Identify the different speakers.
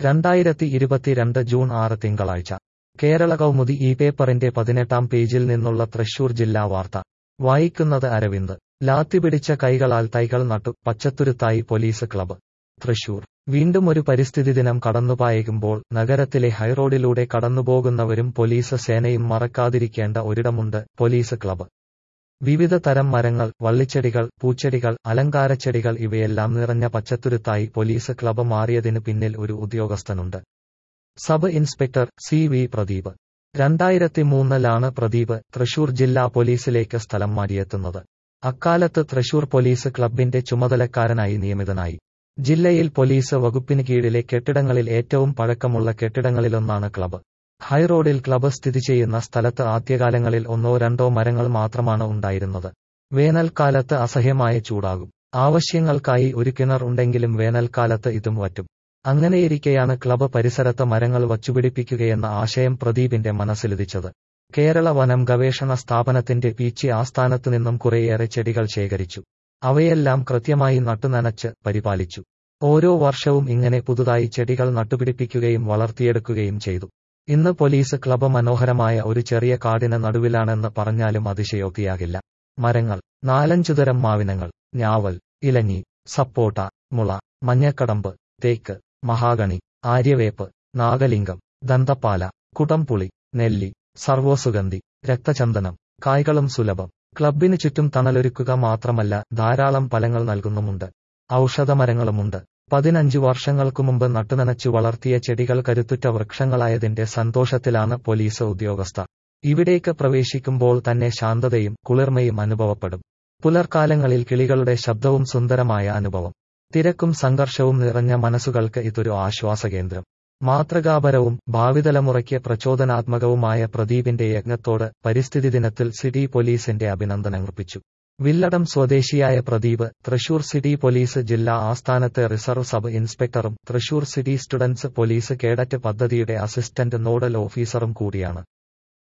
Speaker 1: രണ്ടായിരത്തി ഇരുപത്തിരണ്ട് ജൂൺ ആറ് തിങ്കളാഴ്ച കേരള കൗമുദി ഈ പേപ്പറിന്റെ പതിനെട്ടാം പേജിൽ നിന്നുള്ള തൃശൂർ ജില്ലാ വാർത്ത വായിക്കുന്നത് അരവിന്ദ് ലാത്തിപിടിച്ച കൈകളാൽ തൈകൾ നട്ടു പച്ചത്തുരുത്തായി പോലീസ് ക്ലബ്ബ് തൃശൂർ വീണ്ടും ഒരു പരിസ്ഥിതി ദിനം കടന്നുപായേക്കുമ്പോൾ നഗരത്തിലെ ഹൈറോഡിലൂടെ കടന്നുപോകുന്നവരും പോലീസ് സേനയും മറക്കാതിരിക്കേണ്ട ഒരിടമുണ്ട് പോലീസ് ക്ലബ്ബ് വിവിധ തരം മരങ്ങൾ വള്ളിച്ചെടികൾ പൂച്ചെടികൾ അലങ്കാരച്ചെടികൾ ഇവയെല്ലാം നിറഞ്ഞ പച്ചത്തുരുത്തായി പോലീസ് ക്ലബ്ബ് മാറിയതിന് പിന്നിൽ ഒരു ഉദ്യോഗസ്ഥനുണ്ട് sub inspector C V Pradeep രണ്ടായിരത്തി മൂന്നിലാണ് പ്രദീപ് തൃശൂർ ജില്ലാ പോലീസിലേക്ക് സ്ഥലം മാറിയെത്തുന്നത് അക്കാലത്ത് തൃശൂർ പോലീസ് ക്ലബിന്റെ ചുമതലക്കാരനായി നിയമിതനായി ജില്ലയിൽ പോലീസ് വകുപ്പിന് കീഴിലെ കെട്ടിടങ്ങളിൽ ഏറ്റവും പഴക്കമുള്ള കെട്ടിടങ്ങളിലൊന്നാണ് ക്ലബ്ബ് ഹൈറോഡിൽ ക്ലബ്ബ് സ്ഥിതി ചെയ്യുന്ന സ്ഥലത്ത് ആദ്യകാലങ്ങളിൽ ഒന്നോ രണ്ടോ മരങ്ങൾ മാത്രമാണ് ഉണ്ടായിരുന്നത് വേനൽക്കാലത്ത് അസഹ്യമായ ചൂടാകും ആവശ്യങ്ങൾക്കായി ഒരു കിണർ ഉണ്ടെങ്കിലും വേനൽക്കാലത്ത് ഇതും വറ്റും അങ്ങനെയിരിക്കെയാണ് ക്ലബ്ബ് പരിസരത്ത് മരങ്ങൾ വച്ചുപിടിപ്പിക്കുകയെന്ന ആശയം പ്രദീപിന്റെ മനസ്സിലുദിച്ചത് കേരള വനം ഗവേഷണ സ്ഥാപനത്തിന്റെ പീച്ചി ആസ്ഥാനത്തു നിന്നും കുറേയേറെ ചെടികൾ ശേഖരിച്ചു അവയെല്ലാം കൃത്യമായി നട്ടുനനച്ച് പരിപാലിച്ചു ഓരോ വർഷവും ഇങ്ങനെ പുതുതായി ചെടികൾ നട്ടുപിടിപ്പിക്കുകയും വളർത്തിയെടുക്കുകയും ചെയ്തു ഇന്ന് പോലീസ് ക്ലബ്ബ് മനോഹരമായ ഒരു ചെറിയ കാടിന് നടുവിലാണെന്ന് പറഞ്ഞാലും അതിശയോക്തിയാകില്ല മരങ്ങൾ നാലഞ്ചുതരം മാവിനങ്ങൾ ഞാവൽ ഇലഞ്ഞി സപ്പോട്ട മുള മഞ്ഞക്കടമ്പ് തേക്ക് മഹാഗണി ആര്യവേപ്പ് നാഗലിംഗം ദന്തപ്പാല കുടംപുളി നെല്ലി സർവോസുഗന്ധി രക്തചന്ദനം കായ്കളും സുലഭം ക്ലബിന് ചുറ്റും തണലൊരുക്കുക മാത്രമല്ല ധാരാളം ഫലങ്ങൾ നൽകുന്നുമുണ്ട് ഔഷധമരങ്ങളുമുണ്ട് പതിനഞ്ചു വർഷങ്ങൾക്കു മുമ്പ് നട്ടുനനച്ചു വളർത്തിയ ചെടികൾ കരുത്തുറ്റ വൃക്ഷങ്ങളായതിന്റെ സന്തോഷത്തിലാണ് പോലീസ് ഉദ്യോഗസ്ഥ ഇവിടേക്ക് പ്രവേശിക്കുമ്പോൾ തന്നെ ശാന്തതയും കുളിർമയും അനുഭവപ്പെടും പുലർക്കാലങ്ങളിൽ കിളികളുടെ ശബ്ദവും സുന്ദരമായ അനുഭവം തിരക്കും സംഘർഷവും നിറഞ്ഞ മനസ്സുകൾക്ക് ഇതൊരു ആശ്വാസകേന്ദ്രം മാതൃകാപരവും ഭാവിതലമുറയ്ക്ക് പ്രചോദനാത്മകവുമായ പ്രദീപിന്റെ യജ്ഞത്തോട് പരിസ്ഥിതി ദിനത്തിൽ സിറ്റി പോലീസിന്റെ അഭിനന്ദനമർപ്പിച്ചു വില്ലടം സ്വദേശിയായ പ്രദീപ് തൃശൂർ സിറ്റി പോലീസ് ജില്ലാ ആസ്ഥാനത്തെ റിസർവ് സബ് ഇൻസ്പെക്ടറും Thrissur city students police cadet പദ്ധതിയുടെ അസിസ്റ്റന്റ് നോഡൽ ഓഫീസറും കൂടിയാണ്